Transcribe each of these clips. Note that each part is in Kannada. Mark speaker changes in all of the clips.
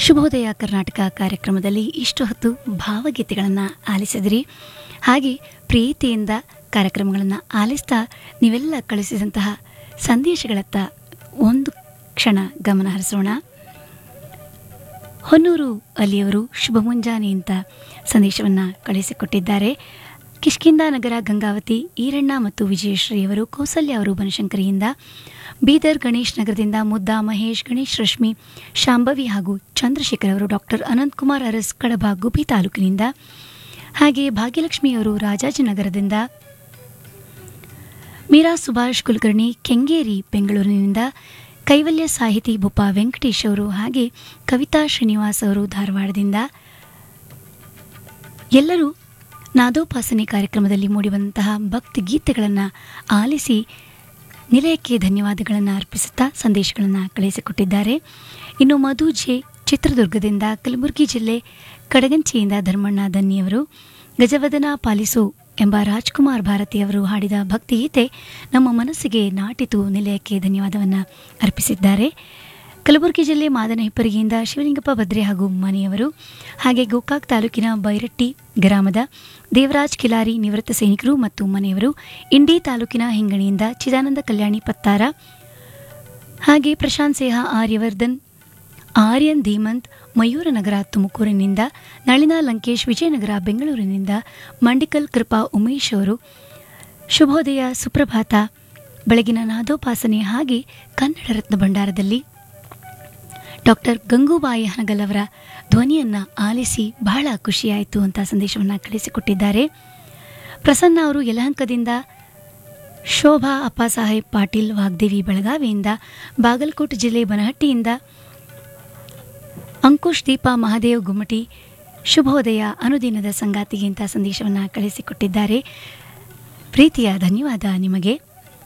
Speaker 1: ಶುಭೋದಯ ಕರ್ನಾಟಕ ಕಾರ್ಯಕ್ರಮದಲ್ಲಿ ಇಷ್ಟು ಹೊತ್ತು ಭಾವಗೀತೆಗಳನ್ನು ಆಲಿಸಿದ್ರಿ ಹಾಗೆ ಪ್ರೀತಿಯಿಂದ ಕಾರ್ಯಕ್ರಮಗಳನ್ನು ಆಲಿಸ್ತಾ ನೀವೆಲ್ಲ ಕಳಿಸಿದಂತಹ ಸಂದೇಶಗಳತ್ತ ಒಂದು ಕ್ಷಣ ಗಮನ ಹರಿಸೋಣ ಹೊನ್ನೂರು ಅಲಿಯವರು ಶುಭ ಮುಂಜಾನೆ ಅಂತ ಸಂದೇಶವನ್ನು ಕಳಿಸಿಕೊಟ್ಟಿದ್ದಾರೆ ಕಿಷ್ಕಿಂದ ನಗರ ಗಂಗಾವತಿ ಈರಣ್ಣ ಮತ್ತು ವಿಜಯಶ್ರೀಯವರು ಕೌಸಲ್ಯ ಅವರು ಬನಶಂಕರಿಯಿಂದ ಬೀದರ್ ಗಣೇಶ್ ನಗರದಿಂದ ಮುದ್ದಾ ಮಹೇಶ್ ಗಣೇಶ್ ರಶ್ಮಿ ಶಾಂಭವಿ ಹಾಗೂ ಚಂದ್ರಶೇಖರ್ ಅವರು ಡಾಕ್ಟರ್ ಅನಂತಕುಮಾರ್ ಅರಸ್ ಕಡಬ ಗುಬ್ಬಿ ತಾಲೂಕಿನಿಂದ ಹಾಗೆ ಭಾಗ್ಯಲಕ್ಷ್ಮಿಯವರು ರಾಜಾಜಿನಗರದಿಂದ ಮೀರಾ ಸುಭಾಷ್ ಕುಲಕರ್ಣಿ ಕೆಂಗೇರಿ ಬೆಂಗಳೂರಿನಿಂದ ಕೈವಲ್ಯ ಸಾಹಿತಿ ಬುಪ್ಪ ವೆಂಕಟೇಶ್ ಅವರು ಹಾಗೆ ಕವಿತಾ ಶ್ರೀನಿವಾಸ್ ಅವರು ಧಾರವಾಡದಿಂದ ಎಲ್ಲರೂ ನಾದೋಪಾಸನೆ ಕಾರ್ಯಕ್ರಮದಲ್ಲಿ ಮೂಡಿಬಂತಹ ಭಕ್ತಿ ಗೀತೆಗಳನ್ನು ಆಲಿಸಿ ನಿಲಯಕ್ಕೆ ಧನ್ಯವಾದಗಳನ್ನು ಅರ್ಪಿಸುತ್ತಾ ಸಂದೇಶಗಳನ್ನು ಕಳಿಸಿಕೊಟ್ಟಿದ್ದಾರೆ ಇನ್ನು ಮಧು ಜೆ ಚಿತ್ರದುರ್ಗದಿಂದ ಕಲಬುರಗಿ ಜಿಲ್ಲೆ ಕಡಗಂಚಿಯಿಂದ ಧರ್ಮಣ್ಣ ದನ್ನಿಯವರು ಗಜವದನ ಪಾಲಿಸು ಎಂಬ ರಾಜ್ಕುಮಾರ್ ಭಾರತಿಯವರು ಹಾಡಿದ ಭಕ್ತಿಗೀತೆ ನಮ್ಮ ಮನಸ್ಸಿಗೆ ನಾಟಿತು ನಿಲಯಕ್ಕೆ ಧನ್ಯವಾದವನ್ನು ಅರ್ಪಿಸಿದ್ದಾರೆ ಕಲಬುರಗಿ ಜಿಲ್ಲೆ ಮಾದನ ಹಿಪ್ಪರಿಗೆಯಿಂದ ಶಿವಲಿಂಗಪ್ಪ ಭದ್ರೆ ಹಾಗೂ ಮನೆಯವರು ಹಾಗೆ ಗೋಕಾಕ್ ತಾಲೂಕಿನ ಬೈರಟ್ಟಿ ಗ್ರಾಮದ ದೇವರಾಜ್ ಕಿಲಾರಿ ನಿವೃತ್ತ ಸೈನಿಕರು ಮತ್ತು ಮನೆಯವರು ಇಂಡಿ ತಾಲೂಕಿನ ಹಿಂಗಣಿಯಿಂದ ಚಿದಾನಂದ ಕಲ್ಯಾಣಿ ಪತ್ತಾರ ಹಾಗೆ ಪ್ರಶಾಂತ್ ಸೇಹ ಆರ್ಯವರ್ಧನ್ ಆರ್ಯನ್ ಧೀಮಂತ್ ಮಯೂರನಗರ ತುಮಕೂರಿನಿಂದ ನಳಿನಾ ಲಂಕೇಶ್ ವಿಜಯನಗರ ಬೆಂಗಳೂರಿನಿಂದ ಮಂಡಿಕಲ್ ಕೃಪಾ ಉಮೇಶ್ ಅವರು ಶುಭೋದಯ ಸುಪ್ರಭಾತ ಬೆಳಗಿನ ನಾದೋಪಾಸನೆ ಹಾಗೆ ಕನ್ನಡ ರತ್ನ ಭಂಡಾರದಲ್ಲಿ ಡಾಕ್ಟರ್ ಗಂಗೂಬಾಯಿ ಹನಗಲ್ ಅವರ ಧ್ವನಿಯನ್ನು ಆಲಿಸಿ ಬಹಳ ಖುಷಿಯಾಯಿತು ಅಂತ ಸಂದೇಶವನ್ನು ಕಳಿಸಿಕೊಟ್ಟಿದ್ದಾರೆ ಪ್ರಸನ್ನ ಅವರು ಯಲಹಂಕದಿಂದ ಶೋಭಾ ಅಪ್ಪಾಸಾಹೇಬ್ ಪಾಟೀಲ್ ವಾಗ್ದೇವಿ ಬೆಳಗಾವಿಯಿಂದ ಬಾಗಲಕೋಟೆ ಜಿಲ್ಲೆ ಬನಹಟ್ಟಿಯಿಂದ ಅಂಕುಶ್ ದೀಪ ಮಹಾದೇವ್ ಗುಮ್ಮಟಿ ಶುಭೋದಯ ಅನುದಿನದ ಸಂಗಾತಿಗೆ ಅಂತ ಸಂದೇಶವನ್ನು ಕಳಿಸಿಕೊಟ್ಟಿದ್ದಾರೆ ಪ್ರೀತಿಯ ಧನ್ಯವಾದ ನಿಮಗೆ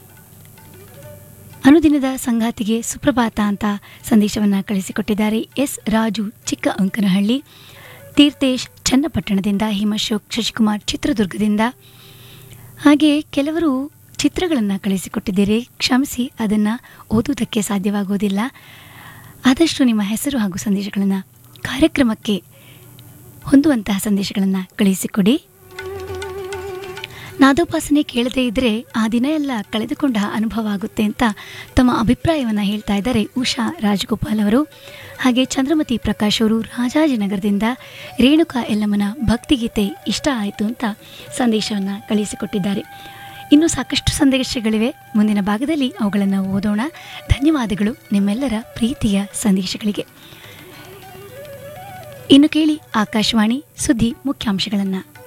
Speaker 1: ಅನುದಿನದ ಸಂಗಾತಿಗೆ ಸುಪ್ರಭಾತ ಅಂತ ಸಂದೇಶವನ್ನು ಕಳಿಸಿಕೊಟ್ಟಿದ್ದಾರೆ ಎಸ್ ರಾಜು ಚಿಕ್ಕ ಅಂಕನಹಳ್ಳಿ ತೀರ್ಥೇಶ್ ಚನ್ನಪಟ್ಟಣದಿಂದ ಹಿಮಶೋಕ್ ಶಶಿಕುಮಾರ್ ಚಿತ್ರದುರ್ಗದಿಂದ ಹಾಗೆ ಕೆಲವರು ಚಿತ್ರಗಳನ್ನು ಕಳಿಸಿಕೊಟ್ಟಿದ್ದೀರಿ ಕ್ಷಮಿಸಿ ಅದನ್ನು ಓದುವುದಕ್ಕೆ ಸಾಧ್ಯವಾಗುವುದಿಲ್ಲ ಆದಷ್ಟು ನಿಮ್ಮ ಹೆಸರು ಹಾಗೂ ಸಂದೇಶಗಳನ್ನು ಕಾರ್ಯಕ್ರಮಕ್ಕೆ ಹೊಂದುವಂತಹ ಸಂದೇಶಗಳನ್ನು ಕಳುಹಿಸಿಕೊಡಿ ನಾದೋಪಾಸನೆ ಕೇಳದೇ ಇದ್ದರೆ ಆ ದಿನ ಎಲ್ಲ ಕಳೆದುಕೊಂಡ ಅನುಭವ ಆಗುತ್ತೆ ಅಂತ ತಮ್ಮ ಅಭಿಪ್ರಾಯವನ್ನು ಹೇಳ್ತಾ ಇದ್ದಾರೆ ಉಷಾ ರಾಜಗೋಪಾಲ್ ಅವರು ಹಾಗೆ ಚಂದ್ರಮತಿ ಪ್ರಕಾಶ್ ಅವರು ರಾಜಾಜಿನಗರದಿಂದ ರೇಣುಕಾ ಎಲ್ಲಮ್ಮನ ಭಕ್ತಿಗೀತೆ ಇಷ್ಟ ಆಯಿತು ಅಂತ ಸಂದೇಶವನ್ನು ಕಳುಹಿಸಿಕೊಟ್ಟಿದ್ದಾರೆ ಇನ್ನು ಸಾಕಷ್ಟು ಸಂದೇಶಗಳಿವೆ ಮುಂದಿನ ಭಾಗದಲ್ಲಿ ಅವುಗಳನ್ನು ಓದೋಣ ಧನ್ಯವಾದಗಳು ನಿಮ್ಮೆಲ್ಲರ ಪ್ರೀತಿಯ ಸಂದೇಶಗಳಿಗೆ ಇನ್ನು ಕೇಳಿ ಆಕಾಶವಾಣಿ ಸುದ್ದಿ ಮುಖ್ಯಾಂಶಗಳನ್ನು